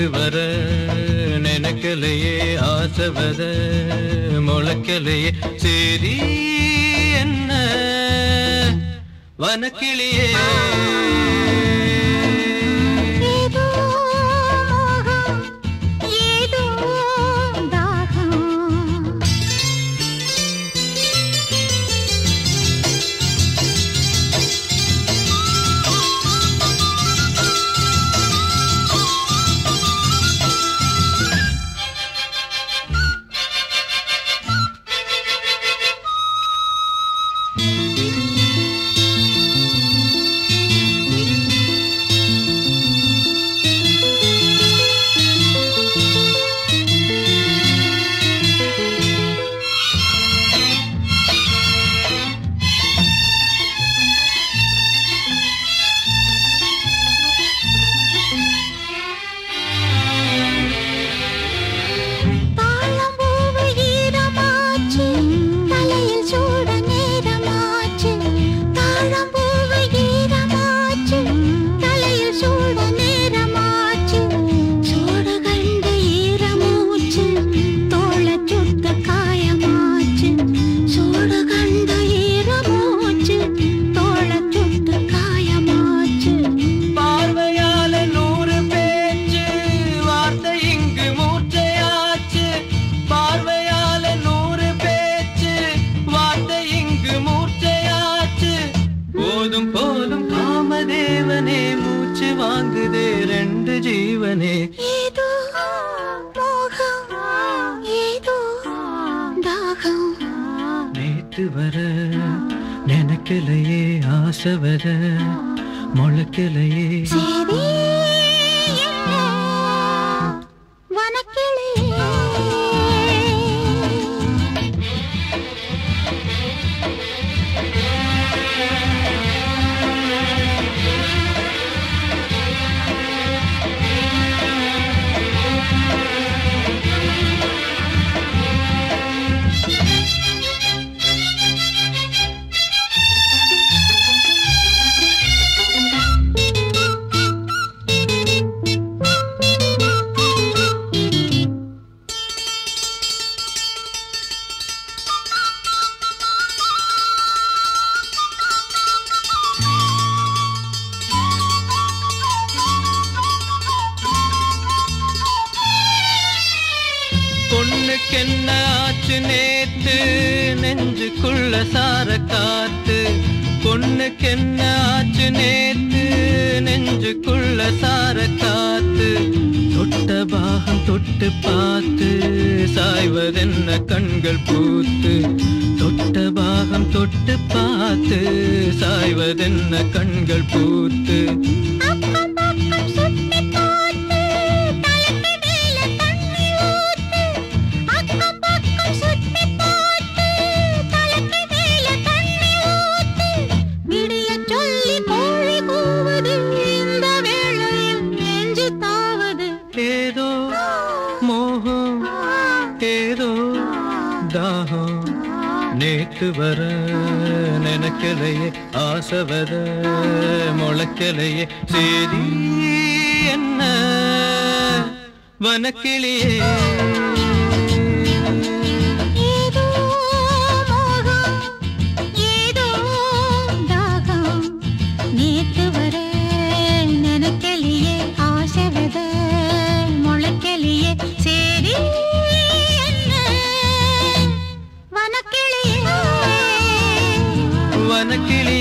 நேத்து வர நினைக்கலையே ஆசவத முளைக்கலையே சரி என்ன வனக்கிளியே ஏதோ மோகம் ஏதோ தாகம் தாழம்பூவு ஈரமாச்சு தலையில் சூட நேரமாச்சு தாழம்பூவு ஈரமாச்சு தலையில் சூட நேரமாச்சு சூடு கண்டு ஈரமூச்சு தோள சுட்ட காயமாச்சு சூடு கண்டு ஈரமூச்சு தோள சுட்ட காயமாச்சு பார்வையால நூறு பேச்சு வார்த்தை இங்கு மூர்ச்சையாச்சு பார்வையால நூறு பேச்சு வார்த்தை இங்கு மூர்ச்சையாச்சு போதும் போதும் காமதேவனே மூச்சு வாங்குதே ரெண்டு ஜீவனே ஏதோ மோகம் ஏதோ தாகம் நேத்து வர நினைக்கலையே ஆசை வர முளைக்கலையே சரி என்ன வனக்கிளியே பொண்ணுக்கு என்ன ஆச்சு நேத்து நெஞ்சுக்குள்ள சார காத்து பொண்ணுக்கு என்ன ஆச்சு நேத்து நெஞ்சுக்குள்ள சார காத்து தொட்ட பாகம் தொட்டு பார்த்து சாய்வதென்ன கண்கள் பூத்து தொட்ட பாகம் தொட்டு பார்த்து சாய்வதென்ன கண்கள் பூத்து அக்கம் பக்கம் சுத்தி பார்த்து தலைக்கு மேல தண்ணி ஊத்து அக்கம் பக்கம் சுத்தி பார்த்து தலைக்கு மேல தண்ணி ஊத்து விடிய சொல்லி கோழி கூவுது இந்த வேளையில் நெஞ்சு தாவுது ஏதோ மோகம் ஏதோ தாகம் நேத்து வர நினைக்கலையே ஆசை வர முளைக்கலையே சரி என்ன வனக்கிளியே ஏதோ மோகம் ஏதோ தாகம் நேத்து வர நினைக்கலையே ஆசை வித முளைக்கலையே சரி என்ன வனக்கிளியே வனக்கிளி